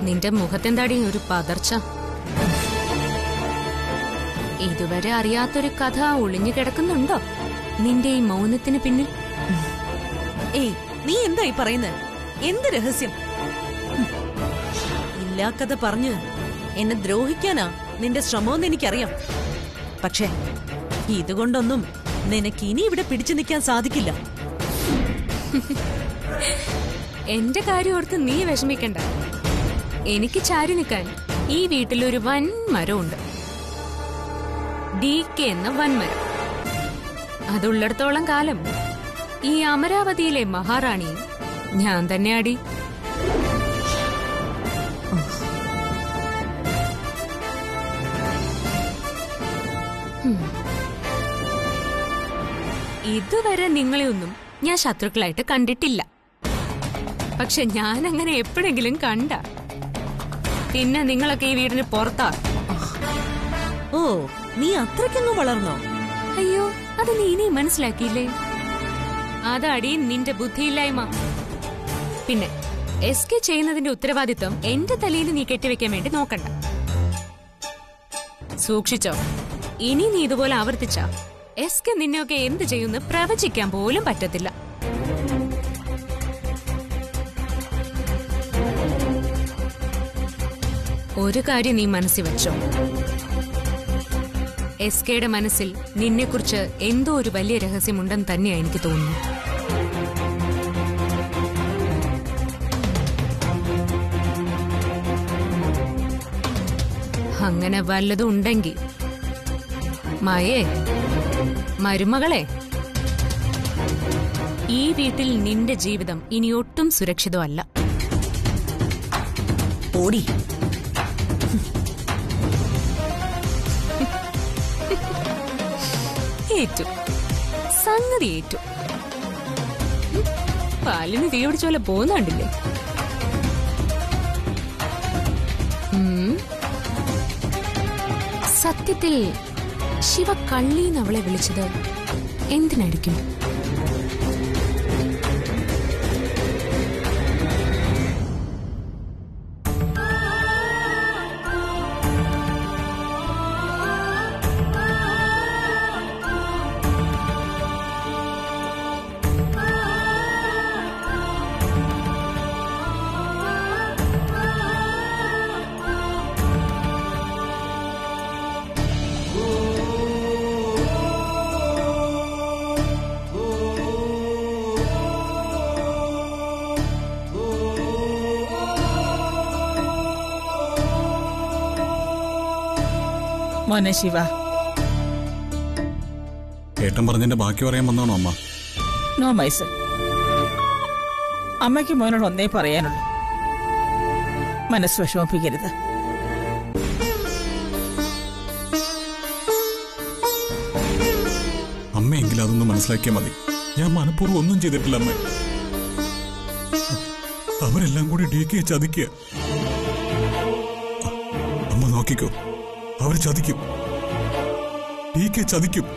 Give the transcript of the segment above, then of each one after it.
നിന്റെ മുഖത്തെന്താടി ഒരു പതർച്ച ഇതുവരെ അറിയാത്തൊരു കഥ ഒളിഞ്ഞു കിടക്കുന്നുണ്ടോ നിന്റെ ഈ മൗനത്തിന് പിന്നിൽ ഏയ് നീ എന്താ ഈ പറയുന്നത് എന്ത് രഹസ്യം ഹും. ഇല്ലാ കഥ പറഞ്ഞ് എന്നെ ദ്രോഹിക്കാനാ നിന്റെ ശ്രമമെന്ന് എനിക്കറിയാം പക്ഷേ ഇതുകൊണ്ടൊന്നും നിനക്ക് ഇനി ഇവിടെ പിടിച്ചു നിൽക്കാൻ സാധിക്കില്ല എന്റെ കാര്യം ഓർത്ത് നീ വിഷമിക്കണ്ട എനിക്ക് ചാരി നിൽക്കാൻ ഈ വീട്ടിലൊരു വൻ മരമുണ്ട് ഡി കെ എന്ന വൻമരം അതുള്ളിടത്തോളം കാലം ഈ അമരാവതിയിലെ മഹാറാണി ഞാൻ തന്നെയാടി ഹും. ഇതുവരെ നിങ്ങളെയൊന്നും ഞാൻ ശത്രുക്കളായിട്ട് കണ്ടിട്ടില്ല പക്ഷെ ഞാൻ അങ്ങനെ എപ്പോഴെങ്കിലും കണ്ട പിന്നെ നിങ്ങളൊക്കെ ഈ വീടിന് പുറത്താ ഓ നീ അത്രയ്ക്കങ്ങ് വളർന്നോ അയ്യോ അത് നീ ഇനി മനസ്സിലാക്കിയില്ലേ അതാടി നിന്റെ ബുദ്ധിയില്ലായ്മ പിന്നെ എസ് കെ ചെയ്യുന്നതിന്റെ ഉത്തരവാദിത്വം എന്റെ തലയിൽ നീ കെട്ടിവെക്കാൻ വേണ്ടി നോക്കണ്ട സൂക്ഷിച്ചോ ഇനി നീ ഇതുപോലെ ആവർത്തിച്ച എസ് കെ നിന്നെയൊക്കെ എന്ത് ചെയ്യുമെന്ന് പ്രവചിക്കാൻ പോലും പറ്റത്തില്ല ഒരു കാര്യം നീ മനസ്സിൽ വെച്ചോ എസ് കെയുടെ മനസ്സിൽ നിന്നെക്കുറിച്ച് എന്തോ ഒരു വലിയ രഹസ്യമുണ്ടെന്ന് തന്നെയാ എനിക്ക് തോന്നുന്നു അങ്ങനെ വല്ലതും ഉണ്ടെങ്കിൽ മായേ മരുമകളെ ഈ വീട്ടിൽ നിന്റെ ജീവിതം ഇനി ഒട്ടും സുരക്ഷിതമല്ല ഓടി ഏറ്റു സംഗതി ഏറ്റു ഉം, പാലിന് തീ പിടിച്ച പോലെ പോകുന്നുണ്ടില്ലേ ഉം. സത്യത്തിൽ ശിവ കള്ളീന്ന് അവളെ വിളിച്ചത് എന്തിനായിരിക്കും മോനെ ശിവ ഏട്ടൻ പറഞ്ഞതിന്റെ ബാക്കി പറയാൻ വന്നാണോ അമ്മ നോ മൈസൺ അമ്മയ്ക്ക് മോനോട് ഒന്നേ പറയാനുള്ളൂ മനസ്സ് വിഷമിപ്പിക്കരുത് അമ്മയെങ്കിലും അതൊന്ന് മനസ്സിലാക്കിയാൽ മതി ഞാൻ മനഃപൂർവ്വം ഒന്നും ചെയ്തിട്ടില്ല അമ്മ അവരെല്ലാം കൂടി ഡി കെ ചതിക്കുക അമ്മ നോക്കിക്കോ അവർ ചതിക്കും ഡി കെ ചതിക്കും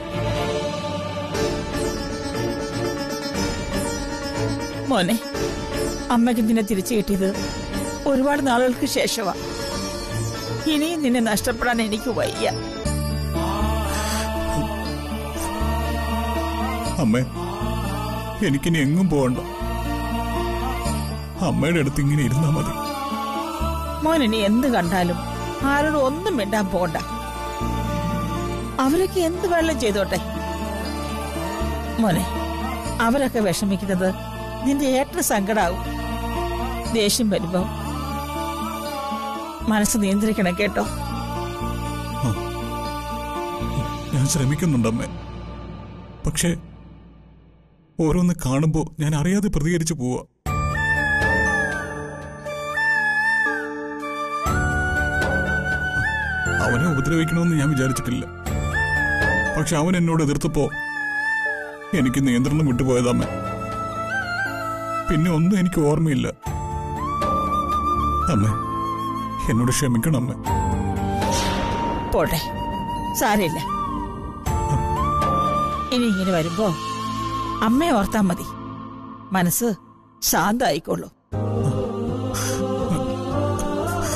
മോനെ അമ്മയ്ക്ക് നിന്നെ തിരിച്ചു കിട്ടിയത് ഒരുപാട് നാളുകൾക്ക് ശേഷമാ ഇനിയും നിന്നെ നഷ്ടപ്പെടാൻ എനിക്ക് വയ്യ അമ്മേ എനിക്കിനി എങ്ങും പോകണ്ട അമ്മയുടെ അടുത്ത് ഇങ്ങനെ ഇരുന്നാ മതി മോൻ ഇനി എന്ത് കണ്ടാലും ആരോടും ഒന്നും മിണ്ടാൻ പോണ്ട അവരൊക്കെ എന്ത് വെള്ളം ചെയ്തോട്ടെ മോനെ അവരൊക്കെ വിഷമിക്കുന്നത് നിന്റെ ഏട്ടന് സങ്കടാവും ദേഷ്യം വരുമ്പോ മനസ്സ് നിയന്ത്രിക്കണം കേട്ടോ ഞാൻ ശ്രമിക്കുന്നുണ്ട് അമ്മേ പക്ഷേ ഓരോന്ന് കാണുമ്പോ ഞാൻ അറിയാതെ പ്രതികരിച്ചു പോവാ അവനെ ഉപദ്രവിക്കണമെന്ന് ഞാൻ വിചാരിച്ചിട്ടില്ല പക്ഷെ അവൻ എന്നോട് എതിർത്തപ്പോ എനിക്ക് നിയന്ത്രണം വിട്ടുപോയതമ്മ പിന്നെ ഒന്നും എനിക്ക് ഓർമ്മയില്ല അമ്മേ എന്നോട് ക്ഷമിക്കണം അമ്മേ പോട്ടെ സാരമില്ല ഇനി ഇങ്ങനെ വരുമ്പോ അമ്മയെ ഓർത്താ മതി മനസ്സ് ശാന്തായിക്കോളൂ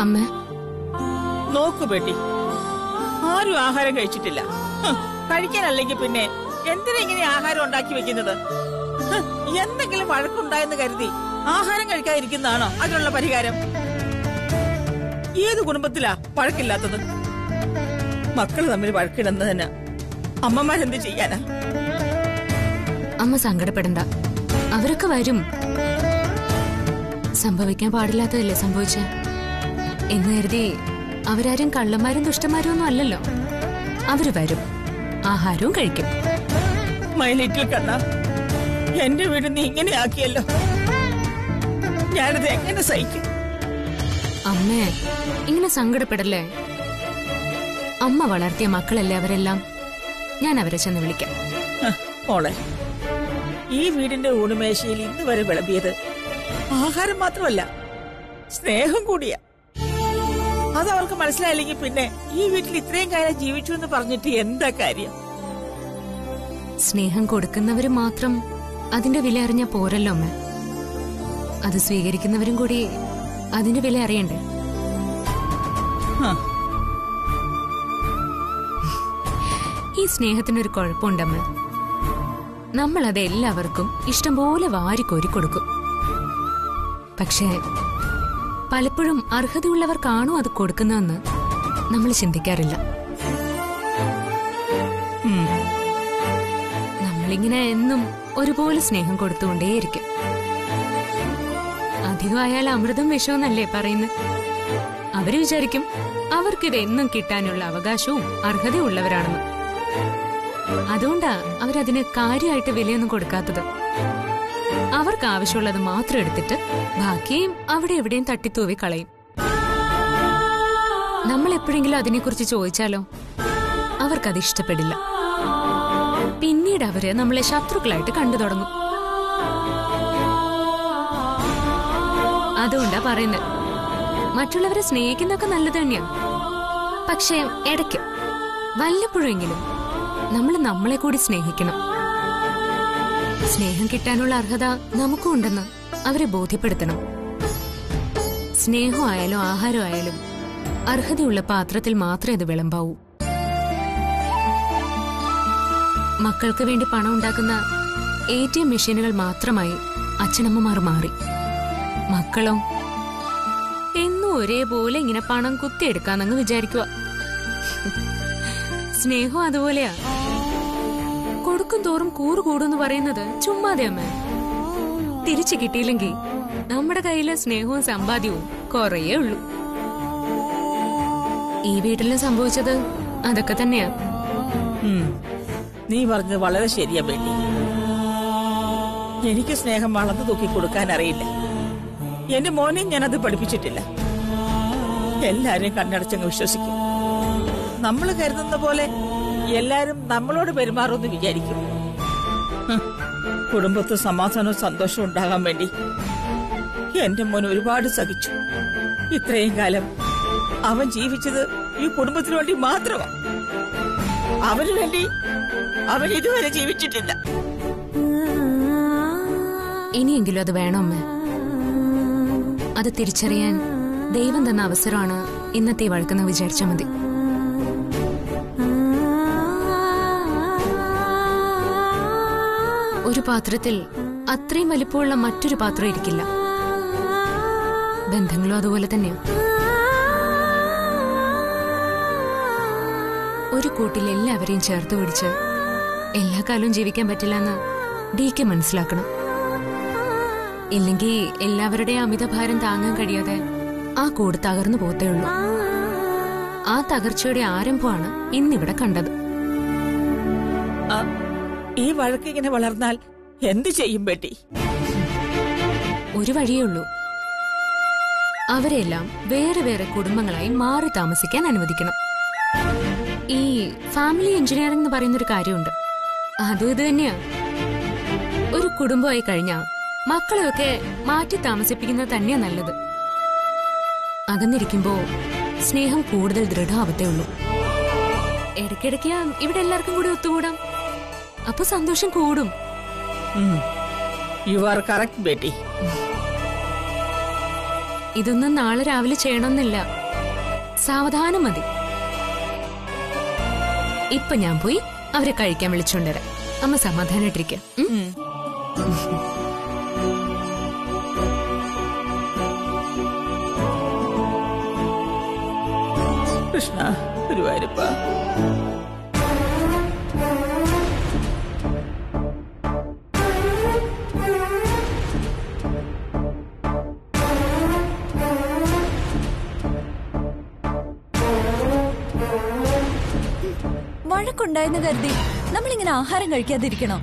അമ്മ നോക്കു ബേട്ടി ആരും ആഹാരം കഴിച്ചിട്ടില്ല ഹ്, കഴിക്കാനല്ലെങ്കിൽ പിന്നെ എന്തിനാ ഇങ്ങനെ ആഹാരം ഉണ്ടാക്കി വെക്കുന്നത് ഹ്, എന്തെങ്കിലും വഴക്കുണ്ടായെന്ന് കരുതി ആഹാരം കഴിക്കാതിരിക്കുന്നതാണോ അതിനുള്ള പരിഹാരം ഏത് കുടുംബത്തിലാ വഴക്കില്ലാത്തത് മക്കൾ തമ്മിൽ വഴക്കിടുന്നതിന് അമ്മമാരെന്ത് ചെയ്യാനാ അമ്മ സങ്കടപ്പെടണ്ട അവരൊക്കെ വരും സംഭവിക്കാൻ പാടില്ലാത്തതല്ലേ സംഭവിച്ച എന്ന് കരുതി അവരാരും കള്ളന്മാരും ദുഷ്ടന്മാരും ഒന്നും അല്ലല്ലോ അവര് വരും ആഹാരവും കഴിക്കും മൈലിറ്റിൽ കണ്ണ എന്റെ വീട് നീ ഇങ്ങനെ ആക്കിയല്ലോ ഞാനിത് എങ്ങനെ സഹിക്കും അമ്മേ ഇങ്ങനെ സങ്കടപ്പെടല്ലേ അമ്മ വളർത്തിയ മക്കളല്ലേ അവരെല്ലാം ഞാൻ അവരെ ചെന്ന് വിളിക്കാം ഹ, മോളെ ഈ വീടിന്റെ ഊണുമേശയിൽ ഇന്ന് വരെ വിളമ്പിയത് ആഹാരം മാത്രമല്ല സ്നേഹം കൂടിയാ അത് അവൾക്ക് മനസ്സിലായില്ലെങ്കിൽ പിന്നെ ഈ വീട്ടിൽ ഇത്രയും കാലം ജീവിച്ചു എന്ന് പറഞ്ഞിട്ട് എന്താ കാര്യം സ്നേഹം കൊടുക്കുന്നവര് മാത്രം അതിന്റെ വില അറിഞ്ഞ പോരല്ലോ അമ്മ അത് സ്വീകരിക്കുന്നവരും കൂടി അതിന്റെ വില അറിയണ്ടേ ഹ, ഈ സ്നേഹത്തിനൊരു കുഴപ്പമുണ്ടമ്മ നമ്മളത് എല്ലാവർക്കും ഇഷ്ടംപോലെ വാരിക്കോരി കൊടുക്കും പക്ഷേ പലപ്പോഴും അർഹതയുള്ളവർക്കാണോ അത് കൊടുക്കുന്നതെന്ന് നമ്മൾ ചിന്തിക്കാറില്ല ഉം. നമ്മളിങ്ങനെ എന്നും ഒരുപോലെ സ്നേഹം കൊടുത്തുകൊണ്ടേയിരിക്കും അധികമായാൽ അമൃതം വിഷമെന്നല്ലേ പറയുന്നത് അവര് വിചാരിക്കും അവർക്കിത് എന്നും കിട്ടാനുള്ള അവകാശവും അർഹതയുള്ളവരാണെന്ന് അതുകൊണ്ടാ അവരതിന് കാര്യമായിട്ട് വിലയൊന്നും കൊടുക്കാത്തത് അവർക്ക് ആവശ്യമുള്ളത് മാത്രം എടുത്തിട്ട് ബാക്കിയും അവിടെ എവിടെയും തട്ടിത്തൂവി കളയും നമ്മൾ എപ്പോഴെങ്കിലും അതിനെക്കുറിച്ച് ചോദിച്ചാലോ അവർക്കത് ഇഷ്ടപ്പെടില്ല പിന്നീട് അവര് നമ്മളെ ശത്രുക്കളായിട്ട് കണ്ടു തുടങ്ങും അതുകൊണ്ടാ പറയുന്നത് മറ്റുള്ളവരെ സ്നേഹിക്കുന്നൊക്കെ നല്ലത് തന്നെയാ പക്ഷേ ഇടയ്ക്ക് വല്ലപ്പോഴെങ്കിലും നമ്മൾ നമ്മളെ കൂടി സ്നേഹിക്കണം സ്നേഹം കിട്ടാനുള്ള അർഹത നമുക്കും ഉണ്ടെന്ന് അവരെ ബോധ്യപ്പെടുത്തണം സ്നേഹമായാലും ആഹാരമായാലും അർഹതയുള്ള പാത്രത്തിൽ മാത്രമേ അത് വിളമ്പാവൂ മക്കൾക്ക് വേണ്ടി പണം ഉണ്ടാക്കുന്ന എ ടി എം മെഷീനുകൾ മാത്രമായി അച്ഛനമ്മമാർ മാറി മക്കളോ എന്നും ഒരേപോലെ ഇങ്ങനെ പണം കുത്തിയെടുക്കാന്നങ്ങ് വിചാരിക്കുക സ്നേഹം അതുപോലെയാ കൊടുക്കും തോറും കൂറ് കൂടുന്ന് പറയുന്നത് ചുമ്മാതെ അമ്മ തിരിച്ചു കിട്ടിയില്ലെങ്കിൽ നമ്മുടെ കയ്യിലെ സ്നേഹവും സമ്പാദ്യവും കുറയേ ഉള്ളൂ ഈ വീട്ടിലും സംഭവിച്ചത് അതൊക്കെ തന്നെയാ ഉം. നീ പറഞ്ഞത് വളരെ ശരിയാ ബേട്ടി എനിക്ക് സ്നേഹം വളർന്നു തൂക്കി കൊടുക്കാൻ അറിയില്ല എന്റെ മോനെ ഞാനത് പഠിപ്പിച്ചിട്ടില്ല എല്ലാരും കണ്ണടച്ചങ്ങ് വിശ്വസിക്കും നമ്മൾ കരുതുന്ന പോലെ എല്ലാരും നമ്മളോട് പെരുമാറുമെന്ന് വിചാരിക്കും ഹ്, കുടുംബത്ത് സമാധാനവും സന്തോഷവും ഉണ്ടാകാൻ വേണ്ടി എന്റെ മോൻ ഒരുപാട് സഹിച്ചു ഇത്രയും കാലം അവൻ ജീവിച്ചത് ഈ കുടുംബത്തിന് വേണ്ടി മാത്രമാ അവന് വേണ്ടി അവൻ ഇതുവരെ ജീവിച്ചിട്ടില്ല ഇനിയെങ്കിലും അത് വേണം അമ്മ അത് തിരിച്ചറിയാൻ ദൈവം തന്ന അവസരമാണ് ഇന്നത്തെ ഈ വഴക്കെന്ന് വിചാരിച്ചാൽ മതി ഒരു പാത്രത്തിൽ അത്രയും വലിപ്പമുള്ള മറ്റൊരു പാത്രം ഇരിക്കില്ല ബന്ധങ്ങളും അതുപോലെ തന്നെയാ ഒരു കൂട്ടിൽ എല്ലാവരെയും ചേർത്ത് പിടിച്ച് എല്ലാ കാലവും ജീവിക്കാൻ പറ്റില്ല എന്ന് ഡി കെ മനസ്സിലാക്കണം ഇല്ലെങ്കിൽ എല്ലാവരുടെയും അമിതഭാരം താങ്ങാൻ കഴിയാതെ ആ കൂട് തകർന്നു പോത്തേ ഉള്ളൂ ആ തകർച്ചയുടെ ആരംഭമാണ് ഇന്നിവിടെ കണ്ടത് ആ, ഈ വഴക്ക് ഇങ്ങനെ വളർന്നാൽ എന്ത് ചെയ്യും ബേട്ടി ഒരു വഴിയേ ഉള്ളൂ അവരെല്ലാം വേറെ വേറെ കുടുംബങ്ങളായി മാറി താമസിക്കാൻ അനുവദിക്കണം ഈ ഫാമിലി എഞ്ചിനീയറിംഗ് എന്ന് പറയുന്ന ഒരു കാര്യമുണ്ട് അതും ഇത് തന്നെയാ ഒരു കുടുംബമായി കഴിഞ്ഞാ മക്കളെയൊക്കെ മാറ്റി താമസിപ്പിക്കുന്നത് തന്നെയാ നല്ലത് അകന്നിരിക്കുമ്പോ സ്നേഹം കൂടുതൽ ദൃഢാവത്തേ ഉള്ളൂ ഇടയ്ക്കിടയ്ക്ക് ഇവിടെ എല്ലാവർക്കും കൂടി ഒത്തുകൂടാം അപ്പൊ സന്തോഷം കൂടും യു ആർ കറക്റ്റ് ബേട്ടി ഇതൊന്നും നാളെ രാവിലെ ചെയ്യണമെന്നില്ല സാവധാനം മതി ഇപ്പൊ ഞാൻ പോയി അവരെ കഴിക്കാൻ വിളിച്ചോണ്ടുവരാം അമ്മ സമാധാനായിട്ടിരിക്കാം ഉം? കൃഷ്ണ ഗുരുവായൂരപ്പ വഴക്കുണ്ടായെന്ന് കരുതി നമ്മളിങ്ങനെ ആഹാരം കഴിക്കാതിരിക്കണോ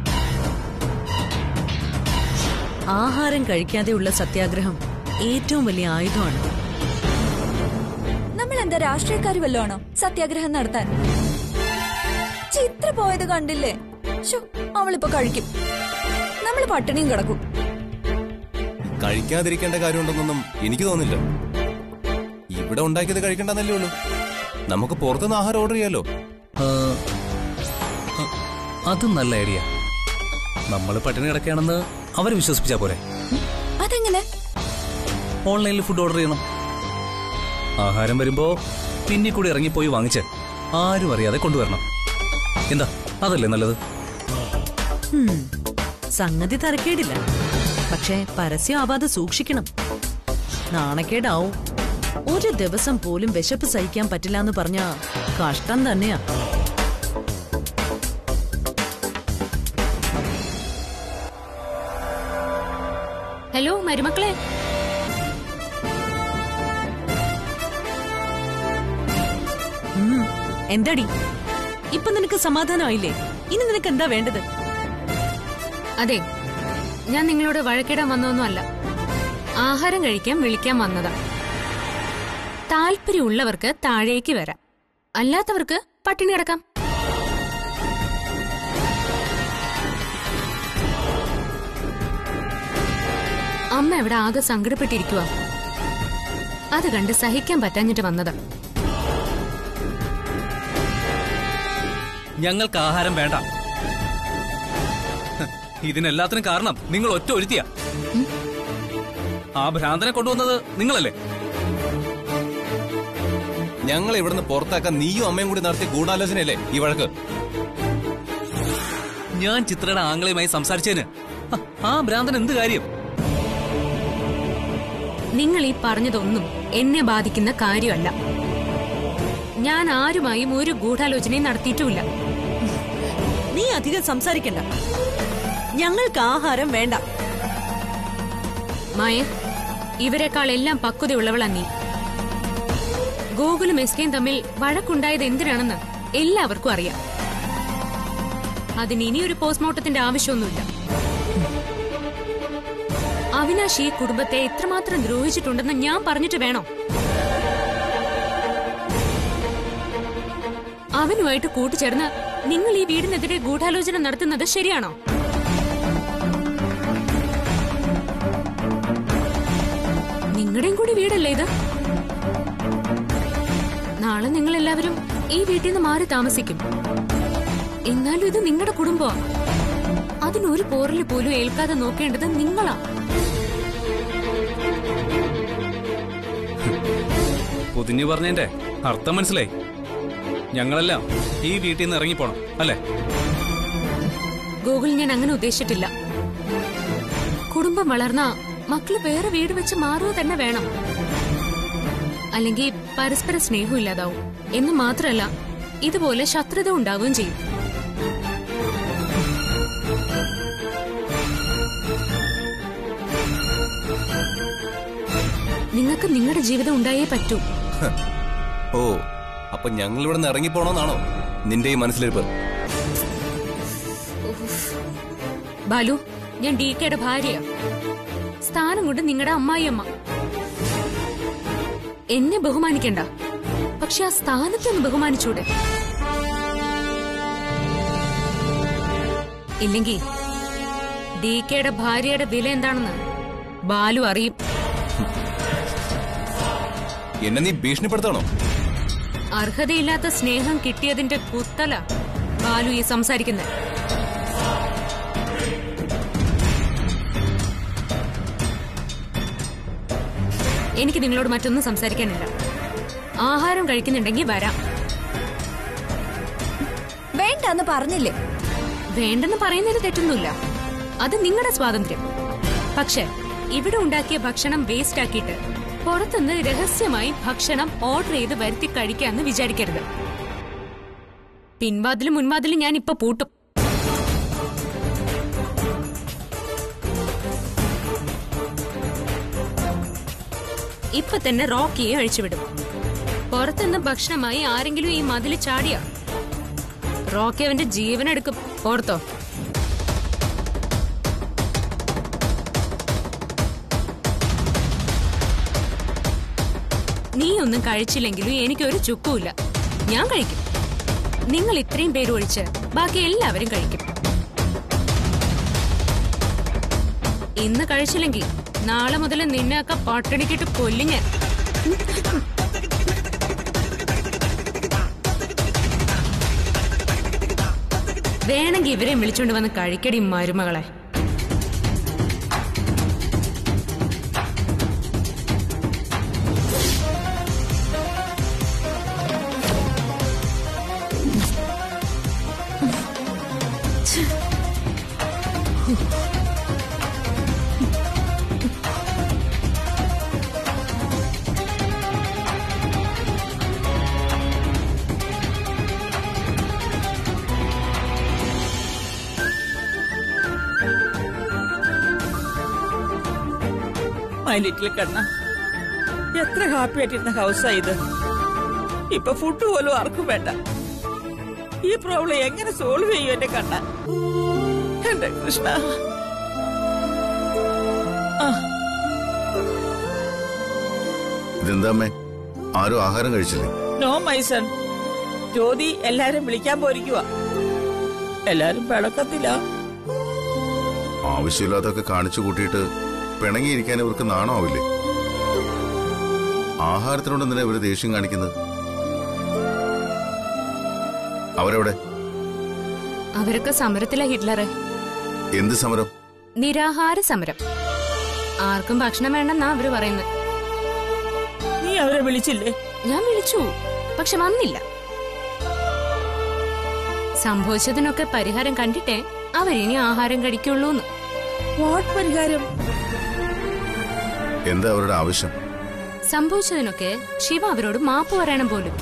ആഹാരം കഴിക്കാതെയുള്ള സത്യാഗ്രഹം ഏറ്റവും വലിയ ആയുധമാണ് നമ്മൾ എന്താ രാഷ്ട്രീയക്കാർ വല്ലതാണോ സത്യാഗ്രഹം നടത്താൻ ചിത്ര പോയത് കണ്ടില്ലേ ശോ, അവളിപ്പോ കഴിക്കും നമ്മൾ പട്ടിണിയും കിടക്കും കഴിക്കാതിരിക്കേണ്ട കാര്യമുണ്ടെന്നൊന്നും എനിക്ക് തോന്നില്ല ഇവിടെ ഉണ്ടാക്കിയത് കഴിക്കണ്ടെന്നല്ലേ ഉള്ളൂ നമുക്ക് പുറത്തുനിന്ന് ആഹാരം ഓർഡർ ചെയ്യാലോ ആ, ആ, അതും നല്ല ഐഡിയ നമ്മൾ പട്ടിണി കിടക്കുകയാണെന്ന് അവരെ വിശ്വസിപ്പിച്ചാ പോരെ അതെങ്ങനെ ഓൺലൈനിൽ ഫുഡ് ഓർഡർ ചെയ്യണം ആഹാരം വരുമ്പോ പിന്നിൽ കൂടി ഇറങ്ങിപ്പോയി വാങ്ങിച്ച് ആരും അറിയാതെ കൊണ്ടുവരണം എന്താ അതല്ലേ നല്ലത് ഹും, സംഗതി തരക്കേടില്ല പക്ഷേ പരസ്യം ആവാതെ സൂക്ഷിക്കണം നാണക്കേടാവും ഒരു ദിവസം പോലും വിശപ്പ് സഹിക്കാൻ പറ്റില്ല എന്ന് പറഞ്ഞ കഷ്ടം തന്നെയാ ഹലോ മരുമക്കളെ ഉം, എന്താടി ഇപ്പൊ നിനക്ക് സമാധാനമായില്ലേ ഇനി നിനക്ക് എന്താ വേണ്ടത് അതെ ഞാൻ നിങ്ങളോട് വഴക്കിടാൻ വന്നതൊന്നുമല്ല ആഹാരം കഴിക്കാൻ വിളിക്കാൻ വന്നതാ താല്പര്യമുള്ളവർക്ക് താഴേക്ക് വരാം അല്ലാത്തവർക്ക് പട്ടിണി കിടക്കാം അമ്മ ഇവിടെ ആകെ സങ്കടപ്പെട്ടിരിക്കുക അത് കണ്ട് സഹിക്കാൻ പറ്റാഞ്ഞിട്ട് വന്നതാ ഞങ്ങൾക്ക് ആഹാരം വേണ്ട ഹ്, ഇതിനെല്ലാത്തിനും കാരണം നിങ്ങൾ ഒറ്റ ഒരുത്തിയ ആ ഭ്രാന്തനെ കൊണ്ടുവന്നത് നിങ്ങളല്ലേ ഞങ്ങൾ ഇവിടുന്ന് പുറത്താക്കാൻ നീയും അമ്മയും കൂടി നടത്തിയ ഗൂഢാലോചനയല്ലേ ഈ വഴക്ക് ഞാൻ ചിത്രയുടെ ആംഗ്ലയുമായി സംസാരിച്ചതിന് ഹ, ആ ഭ്രാന്തൻ എന്ത് കാര്യം നിങ്ങൾ ഈ പറഞ്ഞതൊന്നും എന്നെ ബാധിക്കുന്ന കാര്യമല്ല ഞാൻ ആരുമായും ഒരു ഗൂഢാലോചനയും നടത്തിയിട്ടുമില്ല നീ അധികം സംസാരിക്കണ്ട ഞങ്ങൾക്ക് ആഹാരം വേണ്ട മായ ഇവരെക്കാൾ എല്ലാം പക്വതയുള്ളവളാ നീ ഗോകുലും എസ്കയും തമ്മിൽ വഴക്കുണ്ടായത് എന്തിനാണെന്ന് എല്ലാവർക്കും അറിയാം അതിന് ഇനിയൊരു പോസ്റ്റ്മോർട്ടത്തിന്റെ ആവശ്യമൊന്നുമില്ല അവിനാശ് ഈ കുടുംബത്തെ എത്രമാത്രം ദ്രോഹിച്ചിട്ടുണ്ടെന്ന് ഞാൻ പറഞ്ഞിട്ട് വേണോ അവനുമായിട്ട് കൂട്ടുചേർന്ന് നിങ്ങൾ ഈ വീടിനെതിരെ ഗൂഢാലോചന നടത്തുന്നത് ശരിയാണോ നിങ്ങളുടെയും കൂടി വീടല്ലേ ഇത് നാളെ നിങ്ങൾ എല്ലാവരും ഈ വീട്ടിൽ നിന്ന് മാറി താമസിക്കും എന്നാലും ഇത് നിങ്ങളുടെ കുടുംബമാ അതിനൊരു പോറല് പോലും ഏൽക്കാതെ നോക്കേണ്ടത് നിങ്ങളാ പൊതിഞ്ഞു പറഞ്ഞതിന്റെ അർത്ഥം മനസ്സിലായി ഞങ്ങളെല്ലാം ഈ വീട്ടിൽ നിന്ന് ഇറങ്ങിപ്പോണം അല്ലേ ഗൂഗിൾ ഞാൻ അങ്ങനെ ഉദ്ദേശിച്ചിട്ടില്ല കുടുംബം വളർന്ന മക്കള് വേറെ വീട് വെച്ച് മാറുക തന്നെ വേണം അല്ലെങ്കിൽ പരസ്പര സ്നേഹം ഇല്ലാതാവും എന്ന് മാത്രമല്ല ഇതുപോലെ ശത്രുത ഉണ്ടാവുകയും ചെയ്യും നിങ്ങൾക്ക് നിങ്ങളുടെ ജീവിതം ഉണ്ടായേ പറ്റൂ ഓ അപ്പൊ ഞങ്ങൾ ഇവിടെ നിന്ന് ഇറങ്ങിപ്പോണോന്നാണോ നിന്റെ ഈ മനസ്സിലിരിപ്പ് ബാലു ഞാൻ ഡി കെയുടെ ഭാര്യ സ്ഥാനം കൊണ്ട് നിങ്ങളുടെ അമ്മായിയമ്മ എന്നെ ബഹുമാനിക്കണ്ട പക്ഷെ ആ സ്ഥാനത്തെ ഒന്ന് ബഹുമാനിച്ചൂടെ ഇല്ലെങ്കിൽ ഡി കെയുടെ ഭാര്യയുടെ വില എന്താണെന്ന് ബാലു അറിയും എന്നെ നീ ഭീഷണിപ്പെടുത്തണോ അർഹതയില്ലാത്ത സ്നേഹം കിട്ടിയതിന്റെ കുത്തല ബാലു ഈ സംസാരിക്കുന്നത് എനിക്ക് നിങ്ങളോട് മറ്റൊന്നും സംസാരിക്കാനില്ല ആഹാരം കഴിക്കുന്നുണ്ടെങ്കിൽ വരാം വേണ്ടെന്ന് പറഞ്ഞില്ലേ വേണ്ടെന്ന് പറയുന്നതിന് തെറ്റൊന്നുമില്ല അത് നിങ്ങളുടെ സ്വാതന്ത്ര്യം പക്ഷെ ഇവിടെ ഉണ്ടാക്കിയ ഭക്ഷണം വേസ്റ്റ് ആക്കിയിട്ട് പുറത്തുനിന്ന് രഹസ്യമായി ഭക്ഷണം ഓർഡർ ചെയ്ത് വരുത്തി കഴിക്കാന്ന് വിചാരിക്കരുത് പിൻവാതിലും മുൻവാതിലും ഞാൻ ഇപ്പൊ പൂട്ടും ഇപ്പൊ തന്നെ റോക്കിയെ അഴിച്ചുവിടും പുറത്തുനിന്ന് ഭക്ഷണമായി ആരെങ്കിലും ഈ മതില് ചാടിയ റോക്കി അവന്റെ ജീവനെടുക്കും ഓർത്തോ നീ ഒന്നും കഴിച്ചില്ലെങ്കിലും എനിക്കൊരു ചുക്കുമില്ല ഞാൻ കഴിക്കും നിങ്ങൾ ഇത്രയും പേര് ഒഴിച്ച് ബാക്കി എല്ലാവരും കഴിക്കും ഇന്ന് കഴിച്ചില്ലെങ്കിൽ നാളെ മുതൽ നിന്നെയൊക്കെ പട്ടിണിക്കിട്ട് കൊല്ലും ഞാൻ വേണമെങ്കിൽ ഇവരെയും വിളിച്ചോണ്ട് വന്ന് കഴിക്കടി മരുമകളെ മൈ ലിറ്റിൽ കണ്ണ എത്ര ഹാപ്പി ആയിട്ടിരുന്ന ഹൗസാ ഇത് ഇപ്പൊ ഫുഡ് പോലും ആർക്കും വേണ്ട ഈ പ്രോബ്ലം എങ്ങനെ സോൾവ് ചെയ്യും എന്റെ കണ്ണ എന്റെ കൃഷ്ണ ആ ഇതെന്താ അമ്മേ ആരും ആഹാരം കഴിച്ചില്ലേ നോ മൈസൺ ജ്യോതി എല്ലാരും വിളിക്കാൻ പോരിക്കുക എല്ലാരും പിളക്കത്തില്ല ആവശ്യമില്ലാതൊക്കെ കാണിച്ചു കൂട്ടിയിട്ട് പിണങ്ങിയിരിക്കാൻ ഇവർക്ക് നാണമാവില്ലേ ആഹാരത്തിനോട് എന്തിനാ ഇവര് ദേഷ്യം കാണിക്കുന്നത് അവരെവിടെ അവരൊക്കെ സമരത്തിലെ ഹിറ്റ്ലറെ എന്ത് സമരം നിരാഹാര സമരം ആർക്കും ഭക്ഷണം വേണ്ടെന്നാ അവര് പറയുന്നത് നീ അവരെ വിളിച്ചില്ലേ ഞാൻ വിളിച്ചു പക്ഷെ വന്നില്ല സംഭവിച്ചതിനൊക്കെ പരിഹാരം കണ്ടിട്ടേ അവരിനി ആഹാരം കഴിക്കുള്ളൂന്ന് വാട്ട് പരിഹാരം എന്താ അവരുടെ ആവശ്യം സംഭവിച്ചതിനൊക്കെ ശിവ അവരോട് മാപ്പ് പറയണം പോലും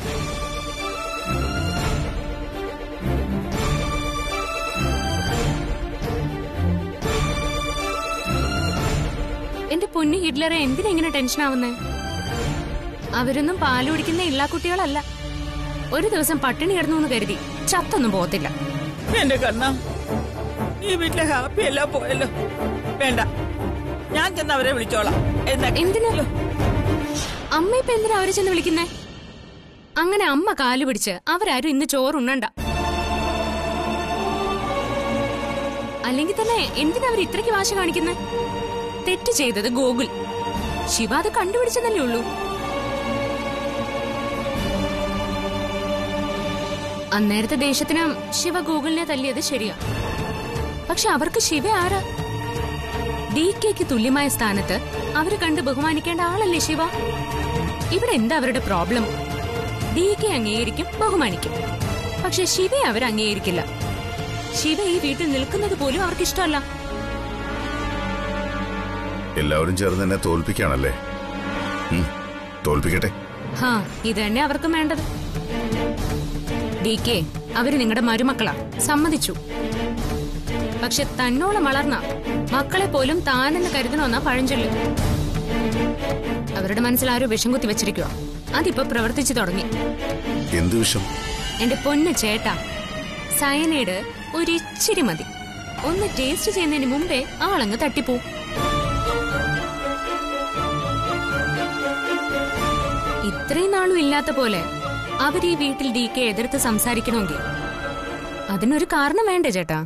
എന്റെ പൊന്നു ഹിറ്റ്ലറെ എന്തിനാ ഇങ്ങനെ ടെൻഷൻ ആവുന്നേ അവരൊന്നും പാല് കുടിക്കുന്ന ഇല്ലാ കുട്ടികളല്ല ഒരു ദിവസം പട്ടിണി കിടന്നു എന്ന് കരുതി ചത്തൊന്നും പോകത്തില്ല എന്റെ കണ്ണ ഈ വീട്ടിലെ ഹാപ്പി എല്ലാം പോയല്ലോ വേണ്ട ഞാൻ ചെന്ന് അവരെ വിളിച്ചോളാം എന്താ എന്തിനല്ലോ അമ്മ ഇപ്പൊ എന്തിനാ അവരെ ചെന്ന് വിളിക്കുന്നേ അങ്ങനെ അമ്മ കാല് പിടിച്ച് അവരാരും ഇന്ന് ചോറുണ്ണണ്ട അല്ലെങ്കിൽ തന്നെ എന്തിനാ അവർ ഇത്രയ്ക്ക് വാശ കാണിക്കുന്നേ തെറ്റ് ചെയ്തത് ഗോകുൽ ശിവ അത് കണ്ടുപിടിച്ചതല്ലേ ഉള്ളൂ അന്നേരത്തെ ദേഷ്യത്തിന് ശിവ ഗൂഗിളിനെ തല്ലിയത് ശരിയാ പക്ഷെ അവർക്ക് ശിവ ആരാ ഡി കെക്ക് തുല്യമായ സ്ഥാനത്ത് അവര് കണ്ട് ബഹുമാനിക്കേണ്ട ആളല്ലേ ശിവ ഇവിടെ എന്താ അവരുടെ പ്രോബ്ലം ഡി കെ അംഗീകരിക്കും ബഹുമാനിക്കും പക്ഷെ ശിവയെ അവർ അംഗീകരിക്കില്ല ശിവ ഈ വീട്ടിൽ നിൽക്കുന്നത് പോലും അവർക്ക് ഇഷ്ടമല്ല എല്ലാവരും ചേർന്ന് എന്നെ തോൽപ്പിക്കാണല്ലേ ഉം, തോൽപ്പിക്കട്ടെ ഹാ ഇത് തന്നെ അവർക്കും വേണ്ടത് ഡി കെ അവര് നിങ്ങളുടെ മരുമക്കളാ സമ്മതിച്ചു പക്ഷെ തന്നോളം വളർന്ന മക്കളെ പോലും താനെന്ന് കരുതണമെന്നാ പഴഞ്ചൊല്ല് അവരുടെ മനസ്സിൽ ആരോ വിഷം കുത്തി വെച്ചിരിക്കുക അതിപ്പോ പ്രവർത്തിച്ചു തുടങ്ങി എന്ത് വിഷം എന്റെ പൊന്ന് ചേട്ടാ സയനൈഡ് ഒരിച്ചിരി മതി ഒന്ന് ടേസ്റ്റ് ചെയ്യുന്നതിന് മുമ്പേ ആളങ്ങ് തട്ടിപ്പോവും ഇത്രയും നാളും ഇല്ലാത്ത പോലെ അവർ ഈ വീട്ടിൽ ഡി കെ എതിർത്ത് സംസാരിക്കണമെങ്കിൽ അതിനൊരു കാരണം വേണ്ടേ ചേട്ടാ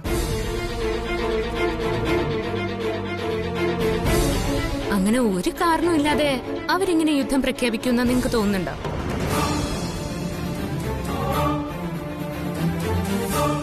അങ്ങനെ ഒരു കാരണവും ഇല്ലാതെ അവരിങ്ങനെ യുദ്ധം പ്രഖ്യാപിക്കുന്ന നിങ്ങൾക്ക് തോന്നുന്നുണ്ടോ